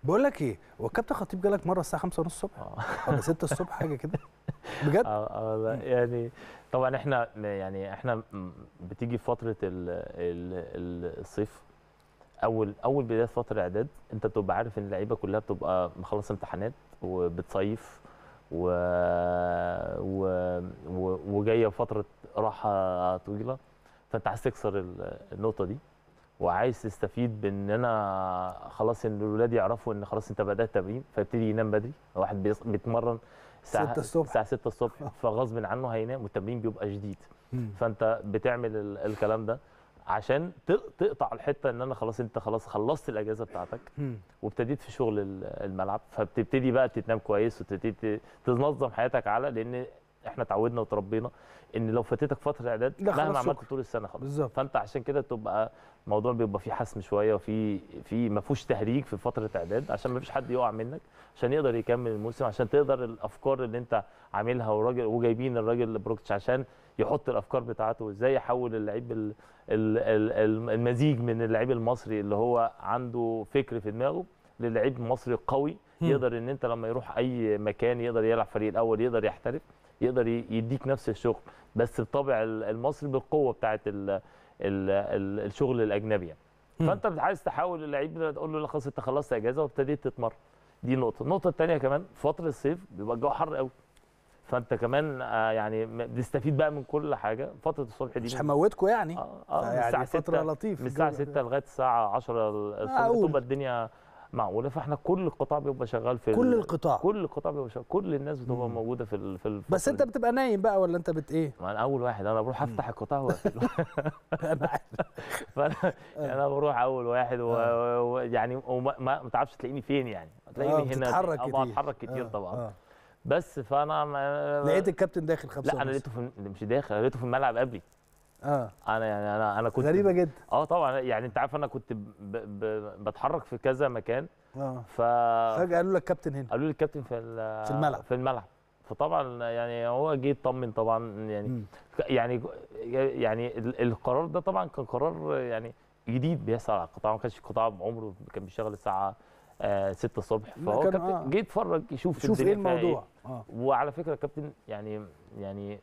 بقول لك ايه هو الكابتن خطيب جالك مره الساعه 5 ونص الصبح آه. ولا 6 الصبح حاجه كده بجد اه اه لا، يعني طبعا احنا يعني احنا م- بتيجي في فتره ال ال ال الصيف اول اول بدايه فتره اعداد انت بتبقى عارف ان اللعيبه كلها بتبقى مخلصه امتحانات وبتصيف و... و... و... وجايه فتره راحه طويله فانت عايز تكسر ال- النقطه دي وعايز تستفيد بان انا خلاص ان الولاد يعرفوا ان خلاص انت بدات تمرين فيبتدي ينام بدري واحد بيص- بيتمرن الساعه 6 الصبح. الساعه 6 الصبح فغصب عنه هينام والتمرين بيبقى شديد مم. فانت بتعمل ال- الكلام ده عشان ت- تقطع الحته ان انا خلاص انت خلاص خلصت الاجازه بتاعتك مم. وابتديت في شغل ال- الملعب فبتبتدي بقى تنام كويس وتبتدي ت- تنظم حياتك على لان احنا اتعودنا وتربينا ان لو فاتتك فتره اعداد لا خلاص مهما عملت شكرا. طول السنه خلاص بالظبط فانت عشان كده تبقى الموضوع بيبقى فيه حسم شويه وفي في ما فيهوش تهريج في فتره اعداد عشان ما فيش حد يقع منك عشان يقدر يكمل الموسم عشان تقدر الافكار اللي انت عاملها والراجل وجايبين الراجل بروكتش عشان يحط الافكار بتاعته وازاي يحول اللعيب ال- ال- ال- المزيج من اللعيب المصري اللي هو عنده فكر في دماغه للعيب مصري قوي مم. يقدر ان انت لما يروح اي مكان يقدر يلعب فريق الاول يقدر يحترف يقدر ي- يديك نفس الشغل بس بطبع ال- المصري بالقوه بتاعت ال ال ال الشغل الاجنبي يعني. مم. فانت عايز تحاول اللعيب ده تقول له لا خلاص انت خلصت اجازه وابتديت تتمرن دي نقطه النقطه الثانيه كمان فتره الصيف بيبقى الجو حر قوي فانت كمان آه، يعني م- بتستفيد بقى من كل حاجه فتره الصبح دي مش من- هموتكم يعني اه اه من يعني الساعه فتره 6 لطيف من الساعه الجو 6 لغايه الساعه 10 الصبح معقول. تبقى الدنيا معقوله فاحنا كل القطاع بيبقى شغال في كل ال- القطاع كل القطاع بيبقى شغال كل الناس بتبقى مم. موجوده في ال- في الفترة بس انت دي. بتبقى نايم بقى ولا انت بت ايه ما انا اول واحد انا بروح افتح القطاع واقفله انا عارف. فانا انا بروح اول واحد آه. ويعني وما ما ما تعرفش تلاقيني فين يعني تلاقيني آه، هنا بتتحرك اه كتير. بتحرك كتير آه، طبعا آه. بس فانا ما لقيت الكابتن داخل خمسة لا انا ونص. لقيته في مش داخل أنا لقيته في الملعب قبلي اه انا يعني انا انا كنت غريبه جدا اه طبعا يعني انت عارف انا كنت ب... ب... بتحرك في كذا مكان اه ف فجاه قالوا لك كابتن هنا قالوا لي الكابتن في ال- في الملعب. في الملعب فطبعا يعني هو جه يطمن طبعا يعني مم. يعني يعني ال- القرار ده طبعا كان قرار يعني جديد بيحصل على القطاع ما كانش قطاع عمره كان بيشتغل الساعه آه 6 الصبح لا فهو كان- كابتن آه. جه يتفرج يشوف شوف ايه الدنيا فيها الموضوع اه وعلى فكره يا كابتن يعني يعني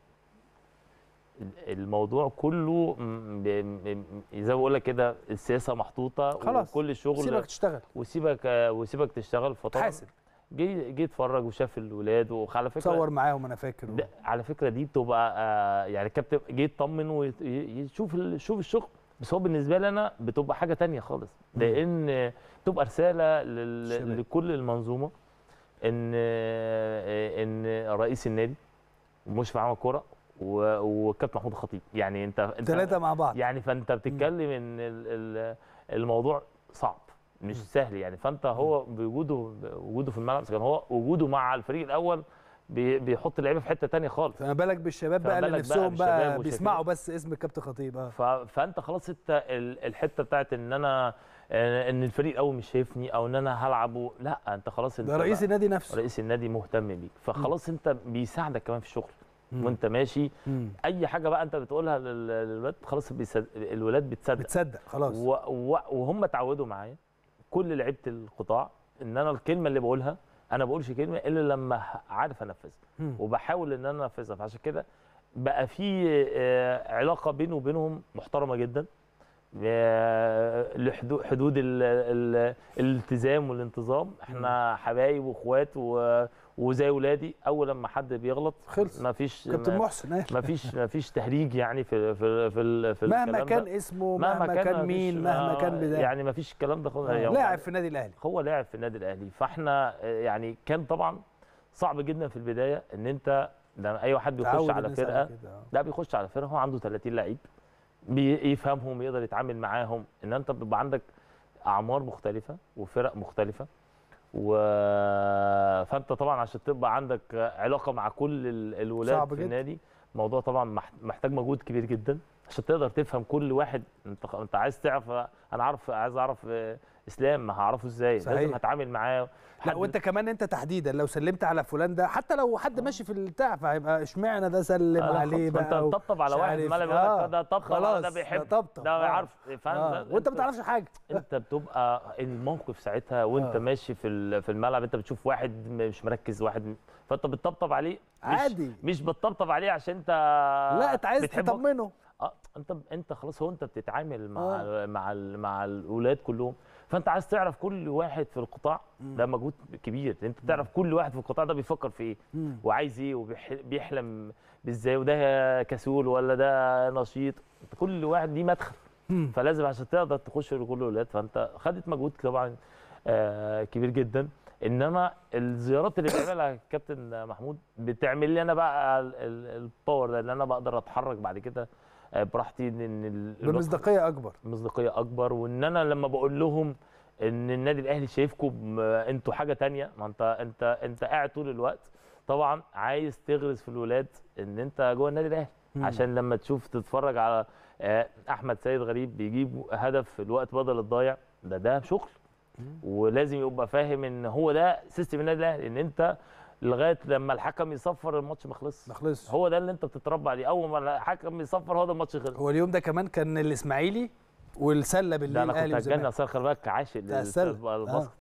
الموضوع كله م- ب- م- زي ما بقول لك كده السياسه محطوطه خلاص. وكل الشغل سيبك تشتغل وسيبك آه، وسيبك تشتغل فطبعا حاسب جه جه يتفرج وشاف الولاد وعلى فكره تصور معاهم انا فاكر ده على فكره دي بتبقى آه، يعني الكابتن جه يطمن ويشوف يشوف الشغل بس هو بالنسبه لي انا بتبقى حاجه تانية خالص مم. لان بتبقى رساله لل- الشباب. لكل المنظومه ان آه، ان رئيس النادي ومشرف عام الكوره و- والكابتن محمود الخطيب يعني انت انت ثلاثه مع بعض يعني فانت بتتكلم ان ال- ال- الموضوع صعب مش مم. سهل يعني فانت هو بوجوده وجوده في الملعب كان هو وجوده مع الفريق الاول بي- بيحط اللعيبه في حته تانية خالص فما بالك بالشباب فما بقى اللي بالك نفسهم بقى بقى, بالشباب وشايفين- بيسمعوا بس اسم الكابتن خطيب اه ف... فانت خلاص انت ال- الحته بتاعت ان انا آه، ان الفريق الاول مش شايفني او ان انا هلعبه لا انت خلاص انت ده رئيس بقى- النادي نفسه رئيس النادي مهتم بيك فخلاص انت بيساعدك كمان في الشغل مم. وانت ماشي مم. اي حاجه بقى انت بتقولها لل- للولاد خلاص بيصد... الولاد بتصدق بتصدق خلاص و... و... وهم اتعودوا معايا كل لعيبه القطاع ان انا الكلمه اللي بقولها انا بقولش كلمه الا لما ه- عارف انفذها مم. وبحاول ان انا انفذها فعشان كده بقى في آه، علاقه بيني وبينهم محترمه جدا آه، لحدود حدود ال... ال... الالتزام والانتظام احنا حبايب واخوات و... وزي ولادي اول لما حد بيغلط خلص. ما فيش كابتن محسن ايه ما فيش ما فيش تهريج يعني في في في, ال- في مهما الكلام كان ده. اسمه مهما, كان, ما مين فيش- مهما آه، كان بداية يعني ما فيش الكلام ده خالص آه. يعني لاعب في النادي الاهلي هو لاعب في النادي الاهلي فاحنا آه، يعني كان طبعا صعب جدا في البدايه ان انت ده اي واحد بيخش تعود على الناس فرقه كده، آه. لا بيخش على فرقه هو عنده 30 لعيب بيفهمهم يقدر يتعامل معاهم ان انت بيبقى عندك اعمار مختلفه وفرق مختلفه و فانت طبعا عشان تبقى عندك علاقه مع كل ال- الولاد صعب في جدا. النادي الموضوع طبعا مح- محتاج مجهود كبير جدا عشان تقدر تفهم كل واحد انت انت عايز تعرف انا عارف عايز اعرف آه، اسلام ما هعرفه ازاي صحيح. لازم هتعامل معاه لا حد- وانت كمان انت تحديدا لو سلمت على فلان ده حتى لو حد ماشي في البتاع فهيبقى اشمعنى ده سلم لا، لا، عليه خلاص، بقى فانت و- تطبطب على مش واحد عارف. ما يقول آه، لك ده طبطب على ده خلاص، بيحب طبطب ده آه. عارف فاهم آه. ده؟ وانت ما أنت- تعرفش حاجه انت بتبقى الموقف ساعتها وانت آه. ماشي في ال- في الملعب انت بتشوف واحد مش مركز واحد م- فانت بتطبطب عليه مش عادي مش بتطبطب عليه عشان انت لا انت عايز بتحبه تطمنه اه انت انت خلاص هو انت بتتعامل مع آه. ال مع ال مع الاولاد كلهم فانت عايز تعرف كل واحد في القطاع ده مجهود كبير انت تعرف كل واحد في القطاع ده بيفكر في ايه مم. وعايز ايه وبيحلم بازاي وده كسول ولا ده نشيط كل واحد ليه مدخل مم. فلازم عشان تقدر تخش لكل الاولاد فانت خدت مجهود طبعا آه، كبير جدا انما الزيارات اللي بيعملها الكابتن محمود بتعمل لي انا بقى ال- ال- الباور ده ان انا بقدر اتحرك بعد كده آه، براحتي ان ال- الوقت- بمصداقيه اكبر مصداقيه اكبر وان انا لما بقول لهم ان النادي الاهلي شايفكم آه، انتوا حاجه تانية ما انت انت انت قاعد طول الوقت طبعا عايز تغرس في الولاد ان انت جوه النادي الاهلي مم. عشان لما تشوف تتفرج على آه، احمد سيد غريب بيجيب هدف في الوقت بدل الضايع ده ده شغل ولازم يبقى فاهم ان هو ده سيستم النادي الاهلي ان انت لغايه لما الحكم يصفر الماتش ما خلصش ما خلصش هو ده اللي انت بتتربى عليه اول ما الحكم يصفر هو ده الماتش خلص هو اليوم ده كمان كان الاسماعيلي والسله بالليل ده انا الاهلي كنت هتجنن والزمالك اصل خلي بالك عاشق بتاع السلة. للباسكت